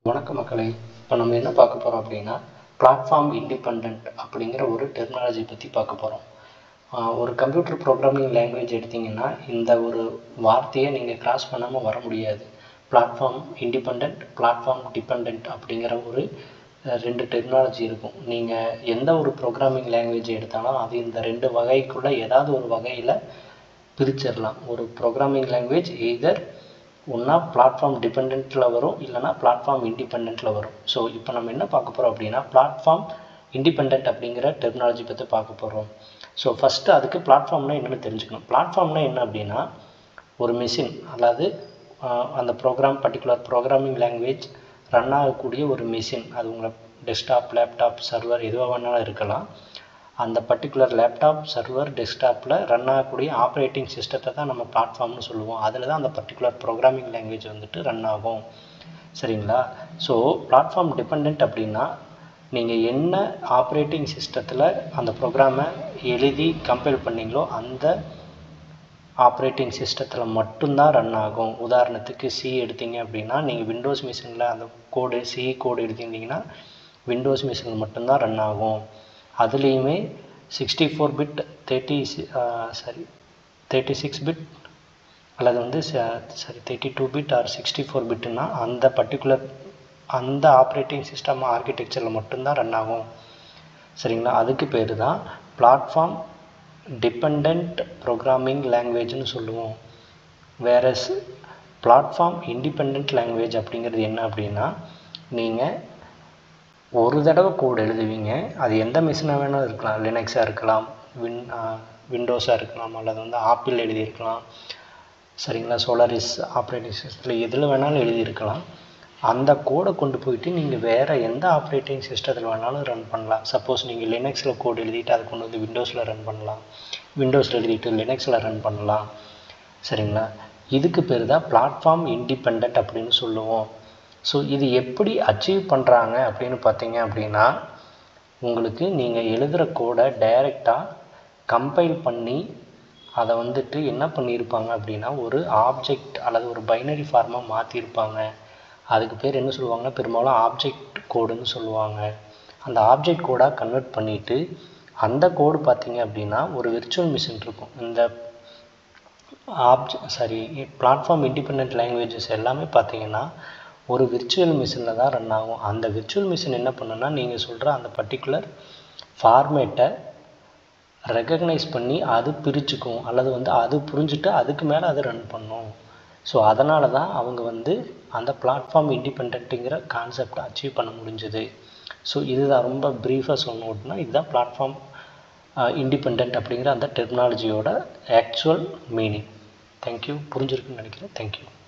வணக்கம் மக்களே இப்போ நம்ம என்ன பார்க்க போகிறோம் அப்படின்னா பிளாட்ஃபார்ம் இண்டிபெண்ட் அப்படிங்கிற ஒரு டெர்மினாலஜி பற்றி பார்க்க போகிறோம் ஒரு கம்ப்யூட்டர் ப்ரோக்ராமிங் லாங்குவேஜ் எடுத்திங்கன்னா இந்த ஒரு வார்த்தையை நீங்கள் கிராஸ் பண்ணாமல் வர முடியாது பிளாட்ஃபார்ம் இண்டிபெண்ட் பிளாட்ஃபார்ம் டிபெண்ட் அப்படிங்கிற ஒரு அஹ், ரெண்டு டெர்மினாலஜி இருக்கும் நீங்கள் எந்த ஒரு ப்ரோக்ராமிங் லாங்குவேஜ் எடுத்தாலும் அது இந்த ரெண்டு வகைக்குள்ளே ஏதாவது ஒரு வகையில் பிரிச்சிடலாம் ஒரு ப்ரோக்ராமிங் லாங்குவேஜ் எய்தர் ஒன்றா பிளாட்ஃபார்ம் டிபெண்ட்டில் வரும் இல்லைனா பிளாட்ஃபார்ம் இண்டிபெண்ட்டில் வரும் ஸோ இப்போ நம்ம என்ன பார்க்க போகிறோம் அப்படின்னா பிளாட்ஃபார்ம் இண்டிபெண்ட் அப்படிங்கிற டெர்மினாலஜி பற்றி பார்க்க போகிறோம் ஸோ ஃபஸ்ட்டு அதுக்கு பிளாட்ஃபார்ம்னா என்னென்னு தெரிஞ்சுக்கணும் பிளாட்ஃபார்ம்னா என்ன அப்படின்னா ஒரு மிஷின் அதாவது ஆஹ், அந்த program particular programming language run ஆகக்கூடிய ஒரு மிஷின் அது உங்கள் டெஸ்க்டாப் லேப்டாப் சர்வர் எதுவாக வேணாலும் இருக்கலாம் அந்த பர்டிகுலர் லேப்டாப் சர்வர் டெஸ்க்டாப்பில் ரன் ஆகக்கூடிய ஆப்ரேட்டிங் சிஸ்டத்தை தான் நம்ம பிளாட்ஃபார்ம்னு சொல்லுவோம் அதில் தான் அந்த பர்டிகுலர் ப்ரோக்ராமிங் லாங்குவேஜ் வந்துட்டு ரன் ஆகும் சரிங்களா ஸோ பிளாட்ஃபார்ம் டிபெண்ட் அப்படின்னா நீங்கள் என்ன ஆப்ரேட்டிங் சிஸ்டத்தில் அந்த ப்ரோக்ராமை எழுதி கம்பைல் பண்ணீங்களோ அந்த ஆப்ரேட்டிங் சிஸ்டத்தில் மட்டும்தான் ரன் ஆகும் உதாரணத்துக்கு சி எடுத்தீங்க அப்படின்னா நீங்கள் விண்டோஸ் மிஷினில் அந்த கோடு சி கோடு எடுத்திருந்தீங்கன்னா விண்டோஸ் மிஷினில் மட்டும்தான் ரன் ஆகும் அதுலேயுமே sixty four bit thirty sorry thirty six bit அல்லது வந்து sorry thirty two bit or sixty four பிட்டுன்னா அந்த பர்டிகுலர் அந்த ஆப்ரேட்டிங் சிஸ்டம் ஆர்கிடெக்சரில் மட்டும்தான் ரன் ஆகும் சரிங்களா அதுக்கு பேர் தான் பிளாட்ஃபார்ம் டிபெண்ட் ப்ரோக்ராமிங் லாங்குவேஜ்னு சொல்லுவோம் வேறஸ் பிளாட்ஃபார்ம் இண்டிபெண்ட் லாங்குவேஜ் அப்படிங்கிறது என்ன அப்படின்னா நீங்கள் ஒரு தடவை கோட் எழுதுவீங்க அது எந்த மிஷினாக வேணாலும் இருக்கலாம் லினக்ஸாக இருக்கலாம் வின் விண்டோஸாக இருக்கலாம் அல்லது வந்து ஆப்பிள் எழுதியிருக்கலாம் சரிங்களா சோலாரிஸ் ஆப்ரேட்டிங் சிஸ்டத்தில் எதில் வேணாலும் எழுதியிருக்கலாம் அந்த கோடை கொண்டு போயிட்டு நீங்கள் வேறு எந்த ஆப்ரேட்டிங் சிஸ்டத்தில் வேணாலும் ரன் பண்ணலாம் சப்போஸ் நீங்கள் லினக்ஸில் கோட் எழுதிட்டு அதை கொண்டு வந்து விண்டோஸில் ரன் பண்ணலாம் விண்டோஸில் எழுதிட்டு லினக்ஸில் ரன் பண்ணலாம் சரிங்களா இதுக்கு பேர் தான் பிளாட்ஃபார்ம் இண்டிபெண்ட் அப்படின்னு சொல்லுவோம் ஸோ இது எப்படி அச்சீவ் பண்ணுறாங்க அப்படின்னு பார்த்தீங்க அப்படின்னா உங்களுக்கு நீங்கள் எழுதுகிற கோடை டைரெக்டாக கம்பைல் பண்ணி அதை வந்துட்டு என்ன பண்ணியிருப்பாங்க அப்படின்னா ஒரு ஆப்ஜெக்ட் அல்லது ஒரு பைனரி ஃபார்மாக மாற்றிருப்பாங்க அதுக்கு பேர் என்ன சொல்லுவாங்கன்னா பெரும்பாலும் ஆப்ஜெக்ட் கோடுன்னு சொல்லுவாங்க அந்த ஆப்ஜெக்ட் கோடாக கன்வெர்ட் பண்ணிவிட்டு அந்த கோடு பார்த்தீங்க அப்படின்னா ஒரு விர்ச்சுவல் மிஷின் இருக்கும் இந்த ஆப்ஜெ சாரி பிளாட்ஃபார்ம் இண்டிபெண்ட் லாங்குவேஜஸ் எல்லாமே பார்த்தீங்கன்னா ஒரு விர்ச்சுவல் மிஷினில் தான் ரன் ஆகும் அந்த விர்ச்சுவல் மிஷின் என்ன பண்ணுன்னா நீங்கள் சொல்கிற அந்த பர்டிகுலர் ஃபார்மேட்டை ரெக்கக்னைஸ் பண்ணி அது பிரிச்சுக்கும் அல்லது வந்து அது புரிஞ்சுட்டு அதுக்கு மேலே அது ரன் பண்ணும் ஸோ அதனால தான் அவங்க வந்து அந்த பிளாட்ஃபார்ம் இண்டிபெண்ட்டுங்கிற கான்செப்டை அச்சீவ் பண்ண முடிஞ்சது ஸோ இதுதான் ரொம்ப ப்ரீஃபாக சொல்லணும் அப்படின்னா இதுதான் பிளாட்ஃபார்ம் இண்டிபெண்ட் அப்படிங்கிற அந்த டெக்னாலஜியோட ஆக்சுவல் மீனிங் தேங்க்யூ புரிஞ்சிருக்குன்னு நினைக்கிறேன் தேங்க்யூ